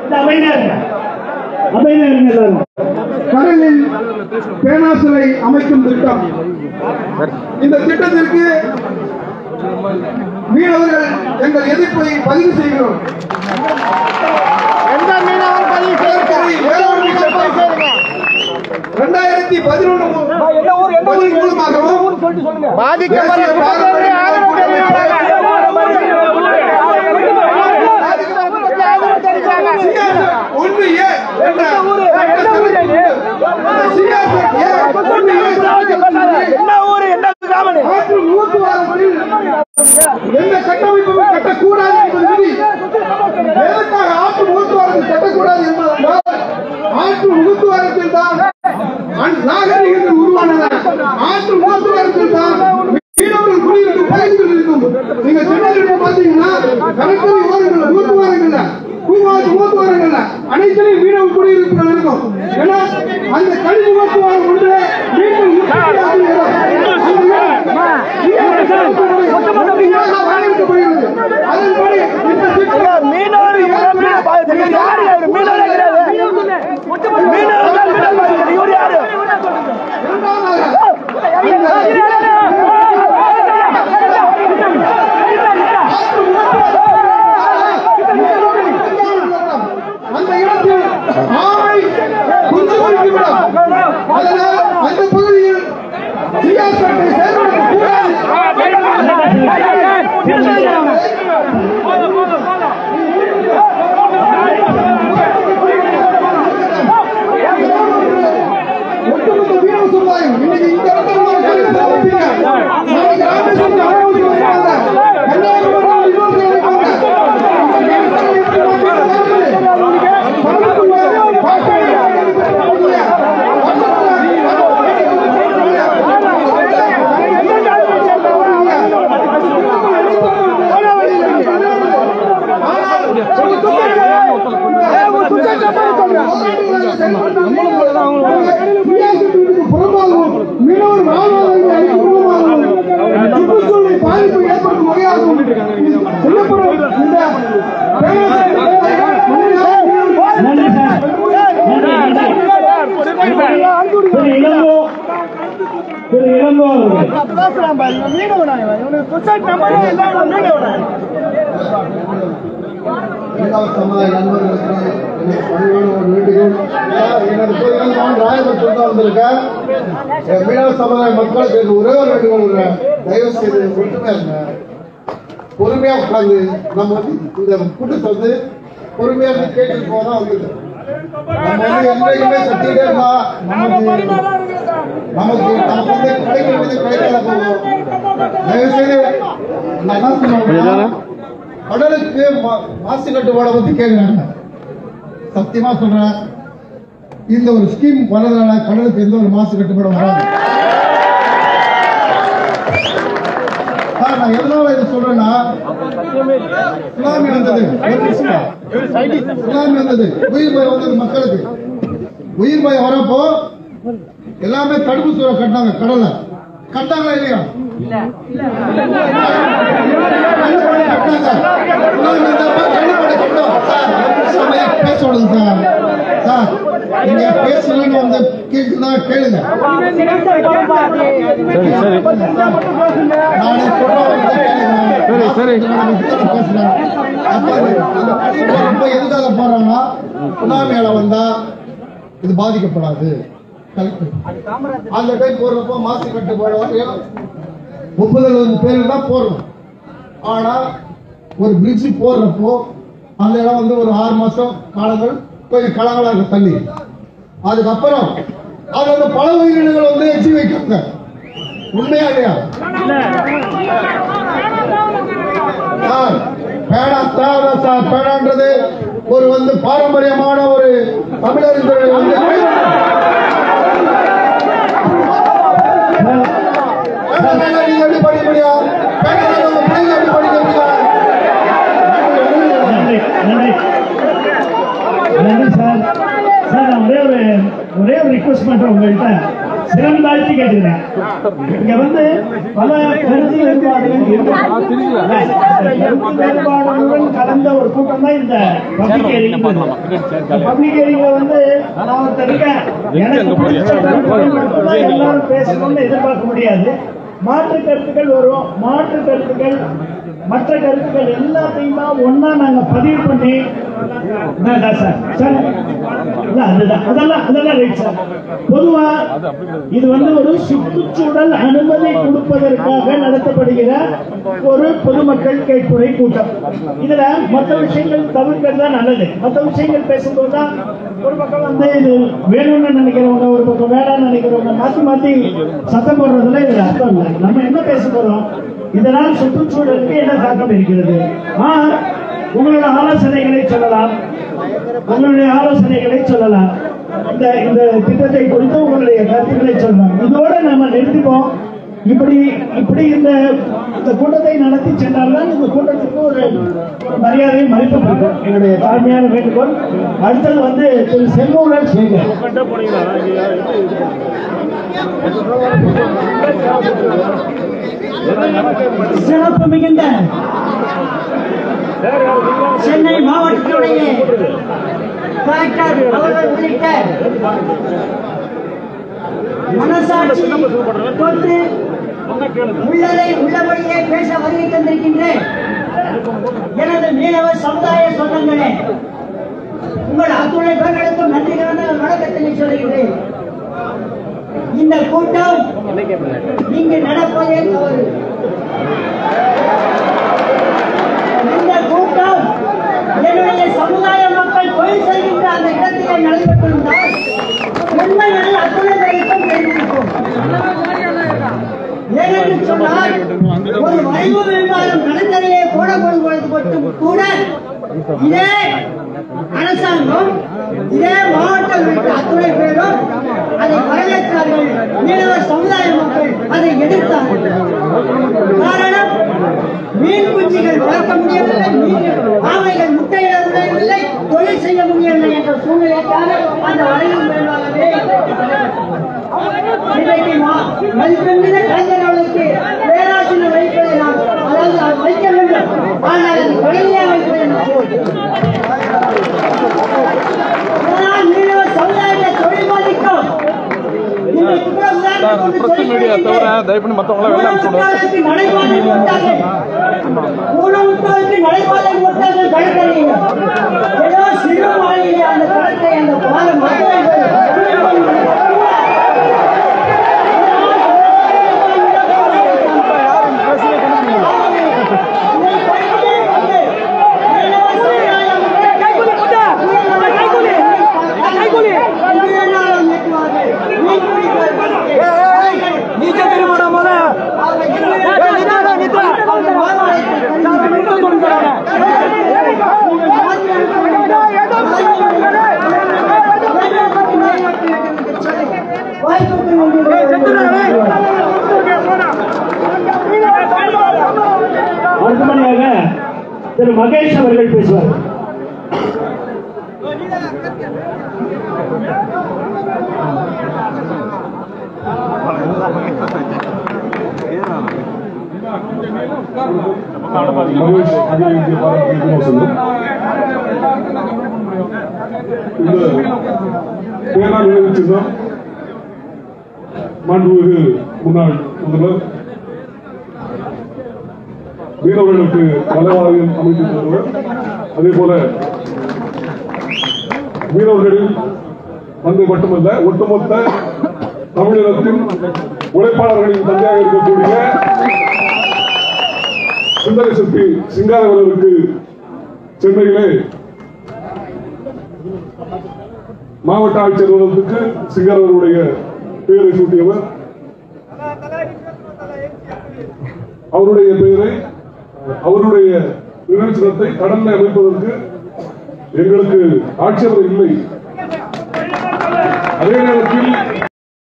இந்த அமைதியா இருங்க அமைதியா இருங்க எல்லாரும் கடலில் பேனா சிலை அமைக்கும் திட்டம் இந்த திட்டத்திற்கு மீனவர்கள் எங்கள் எதிர்ப்பை பதிவு செய்கிறோம் எந்த மீனவர் பதிவு கடற்கரை வேளாண் திட்டம் இரண்டாயிரத்தி பதினொன்று மூலமாகவும் பாதிக்கப்பட்ட தேசிய குடும்பங்களை ஆதரவு தெரிவிக்கிறாங்க. சியாசத் ஒன்று ஏ என்ற சட்டத்திற்கு இந்த சியாசத் ஏ ஒன்று ஏ சட்டத்திற்கு என்ன ஊரு என்ன கிராமம் ஆற்று ஊத்துவாரத்தில் எந்த கட்டமைப்பும் கட்டக்கூடாது என்பது விதி எதற்காக ஆற்று ஊத்துவாரத்தில் கட்டக்கூடாது என்பதென்றால் ஆற்று ஊத்துவாரத்தில் தான் அந் நாகரிகங்கள் உருவானன ஆற்று ஊத்துவாரத்தில் தான் மீனவர்கள் குடியிருக்கும் பகுதிகள் இருக்கும் நீங்க சென்னையில் பாத்தீங்கன்னா கடற்கரை ஓரங்கள் ஊத்துவாரங்கள்ல பூங்காத்து ஊத்துவாரங்கள்ல அனைத்திலையும் மீனவ குடியிருப்புகள் இருக்கும் ஏன்னா அந்த கழிவு ஊத்துவாரம் ஒன்று மீண்டும் உற்பத்தியாகும் இடம். அந்த இடம் வரவேற்கப்படுகிறது. அதன்படி இந்த திட்டம் மீனவர் யாரு யாரு மீனவர் கிடையாது மீனவர் தான் மீனவர் பாதிக்கிறது. இவர் யாரு அந்த இடத்தில் ஆமை குஞ்சு பொறிக்கும் இடம் அதனால் அந்த பகுதியில் சியாசத்தை செயல்படுத்தக்கூடாது ஒட்டுமொத்த மீனவ சமுதாயம் இன்னைக்கு இந்த இடத்துல ஒரு கல்வி சமர்ப்பிங்க. நாளைக்கு ராமேஸ்வரத்துக்கு அமாவாசை வருவாங்க. கன்னியாகுமரியில் வினோதம் வைப்பாங்க. இந்த இடத்துல எப்படி மாற்றங்கள் வருது? பக்கத்துல பாட்டு புறமாகவும் மீனவர் வாழ்வாதாரங்களை அளிக்கும் புறமாகவும் சுற்றுச்சூழலை பாதிப்பு ஏற்படுத்தும் வகையாகவும் செய்யப்படும் இந்த நன்றி சார் நன்றி நன்றி திரு இளங்கோ திரு இளங்கோ அவர்கள் மீனவ சமுதாய நண்பர்களுக்கு எனக்கு பணிவான ஒரு வேண்டுகோள் சார், எனது கோயில் நான் ராயபுரத்தில் தான் வந்திருக்கேன் என் மீனவ சமுதாய மக்களுக்கு எனக்கு ஒரே ஒரு வேண்டுகோள் விடுறேன் தயவு செய்து ஒற்றுமையா இருங்க பொறுமையா உட்கார்ந்து நம்ம வந்து இந்த கூட்டத்தை வந்து பொறுமையா இருந்து கேட்டுட்டு போனா வந்தது நம்ம வந்து என்றைக்குமே கத்திட்டே இருந்தா நமக்கு நமக்கு நமக்கு வந்து கிடைக்க வேண்டியது கிடைக்காத போகும் தயவு செய்து நான் என்ன சொல்லுவேன்னா, கடலுக்கு மா- மாசு கட்டுப்பாடை பத்தி கேட்கிறாங்க சத்தியமா சொல்றேன் இந்த ஒரு ஸ்கீம் வரதுனால கடலுக்கு எந்த ஒரு மாசு கட்டுப்பாடும் வராது சார், நான் எதனால இதை சொல்றேன்னா சுனாமி வந்தது ஒரு நிமிஷம். சுனாமி வந்தது உயிர் பயம் வந்தது மக்களுக்கு உயிர் பயம் வரப்போ எல்லாமே தடுப்பு சுவரை கட்டினாங்க கடல்ல கட்டாங்களா இல்லையா கள்ளுப்படை கட்டினாங்க. சுனாமி வந்தப்ப கள்ளுப்படை கட்டினோம். சார், ஒரு நிமிஷம் அமைதியா பேச விடுங்க சார். சார், நீங்க பேசலன்னு வந்து கேக்குதா கேளுங்க நானே சொல்றேன் வந்து கேளுங்க. சரி சரி பேசுறேன் அப்ப அந்த கழிவு ரொம்ப எதுக்காக போறாங்கன்னா சுனாமியால வந்தா இது பாதிக்கப்படாது கலெக்டர் அந்த டைம் போடுறப்போ மாசு கட்டுப்பாடு முப்பது எழுபது பேர் தான் போடுறோம் ஆனா ஒரு பிரிட்ஜ் போடுறப்போ அந்த இடம் வந்து ஒரு ஆறு மாசம் காலங்கள் கொஞ்சம் களங்களா இருக்கு தண்ணி அதுக்கப்புறம் அது வந்து பல உயிரினங்கள் வந்து எச்சி வைக்காங்க உண்மையா இல்லையா சார், பேனா தேவை சார் பேனான்றது ஒரு வந்து பாரம்பரியமான ஒரு தமிழறிஞரை வந்து பேனா இல்லைன்னா நீங்க எப்படி படிக்க முடியும் பேனா இல்லைன்னா உங்க பிள்ளைங்க எப்படி படிக்க முடியும் நன்றி நன்றி நன்றி சார் சார் நான் ஒரே ஒரு ஒரே ஒரு ரிக்வஸ்ட் பண்றேன் உங்கள்கிட்ட சிரம் தாழ்த்தி கேட்டுக்கிறேன் இங்க வந்து பல கருத்து வேறுபாடுகள் இருக்கு. அந்த கருத்து வேறுபாடுகளுடன் கலந்து நடந்த ஒரு கூட்டம் தான் இந்த பப்ளிக் ஹியரிங் பப்ளிக் ஹியரிங்ல வந்து நான் ஒருத்தர் இருக்கேன் எனக்கு பிடிச்ச கருத்துக்கள் மட்டும்தான் எல்லாரும் பேசணும்னு எதிர்பார்க்க முடியாது மாற்று கருத்துக்கள் வரும் மாற்று கருத்துக்கள் மற்ற கருத்துக்கள் எல்லாத்தையும் தான் ஒன்னா நாங்க பதிவு பண்ணி என்னடா சார் சார் இல்ல அதுதான் அதெல்லாம் அதெல்லாம் ரைட் சார் பொதுவா இது வந்து ஒரு சுற்றுச்சூழல் அனுமதி கொடுப்பதற்காக நடத்தப்படுகிற ஒரு பொதுமக்கள் கேட்புரை கூட்டம் இதுல மற்ற விஷயங்கள் தவிர்க்கிறது தான் நல்லது மற்ற விஷயங்கள் பேசும்போது தான் ஒரு பக்கம் வந்து இது வேணும்னு நினைக்கிறவங்க ஒரு பக்கம் வேணாம்னு நினைக்கிறவங்க மாத்தி மாத்தி சத்தம் போடுறதுல இது அர்த்தம் இல்லை நம்ம என்ன பேச போறோம் இதனால் சுற்றுச்சூழலுக்கு என்ன தாக்கம் இருக்கிறது ஆ, உங்களோட ஆலோசனைகளை சொல்லலாம் உங்களுடைய ஆலோசனைகளை சொல்லலாம் இந்த இந்த திட்டத்தை குறித்து உங்களுடைய கருத்துக்களை சொல்லலாம் இதோட நம்ம நிறுத்திப்போம் இப்படி இப்படி இந்த இந்த கூட்டத்தை நடத்தி சென்றால்தான் இந்த கூட்டத்துக்கு ஒரு ஒரு மரியாதையும் மதிப்பும் இருக்கும் என்னுடைய தாழ்மையான வேண்டுகோள் அடுத்தது வந்து திரு செல்வராஜ் சேகர் சிறப்பு மிகுந்த சென்னை மாவட்டத்துடைய கலெக்டர் அவர்கள் உள்ளிட்ட மனசாட்சி தொட்டு உள்ளதை உள்ளபடியே பேச வருகை தந்திருக்கின்றேன் எனது மீனவ சமுதாய சொந்தங்களே உங்கள் அத்துணை பேர்களுக்கும் நன்றி கலந்த வணக்கத்தினை சொல்கிறேன் இந்த கூட்டம் இங்கு நடப்பதே தவறு இந்த கூட்டம் என்னுடைய சமுதாய மக்கள் தொழில் செய்கின்ற அந்த இடத்திலே நடைபெற்றிருந்தால் உண்மைகளில் அத்துணை பேருக்கும் தெரிவிக்கும் ஏனென்று சொன்னால் ஒரு வரைவு விமானம் கடற்கரையே போடப்படும் பொழுது மட்டும் கூட இதே அரசாங்கம் இதே மாவட்டம் விட்டு அத்துணை பேரும் அதை வரவேற்றார்கள் மீனவர் சமுதாய மக்கள் அதை எதிர்த்தார்கள் காரணம் மீன் குஞ்சுகள் வளர்க்க முடியவில்லை மீன் ஆமைகள் முட்டையிட முடியவில்லை தொழில் செய்ய முடியவில்லை என்ற சூழ்நிலைக்காக அந்த வரைவு மேலாகவே இன்றைக்கு மா- மதிப்பெண்மிகு கலைஞர் அவர்களுக்கு பேராசிரியர் வைப்பதை நாம் அதாவது அவர் வைக்க வேண்டும் ஆனால் அது கடலிலே வைப்பதை நாம் இதனால் மீனவர் சமுதாயத்தை தொழில் பாதிக்கும் இன்றைக்கு கூட உதாரணத்துக்கு பிரஸ் மீடியா தவிர தயவு பண்ணி மற்றவங்கள வெளில அனுப்பிச்சு விடுங்க. ஊனமுற்றோருக்கு நடைபாதை போட்டார்கள் ஊனமுற்றோருக்கு நடைபாதை போட்டார்கள் கடற்கரையில் ஏதோ சிறு மலையிலே அந்த கடற்கரை அந்த பாலம் மட்டும் நீச்சல் தெரியும் போட அடுத்தபடியாக திரு மகேஷ் அவர்கள் பேசுவார் மகேஷ் அகில இந்திய பாரதிய ஜனதா சங்கம் இந்த பேரால் நினைவு சின்னம் மாண்புமிகு முன்னாள் முதல்வர் மீனவர்களுக்கு நலவாரியம் அமைத்து தருவர் அதே போல மீனவர்களில் வந்து மட்டுமல்ல ஒட்டுமொத்த தமிழினத்தின் உழைப்பாளர்களின் தந்தையாக இருக்கக்கூடிய சிந்தனை சக்தி சிங்காரவர்களுக்கு சென்னையிலே மாவட்ட ஆட்சியர் அலுவலகத்துக்கு சிங்காரவருடைய பெயரை சூட்டியவர் அவருடைய பெயரை அவருடைய நினைவு சின்னத்தை கடல்ல அமைப்பதற்கு எங்களுக்கு ஆட்சேபம் இல்லை அதே நேரத்தில்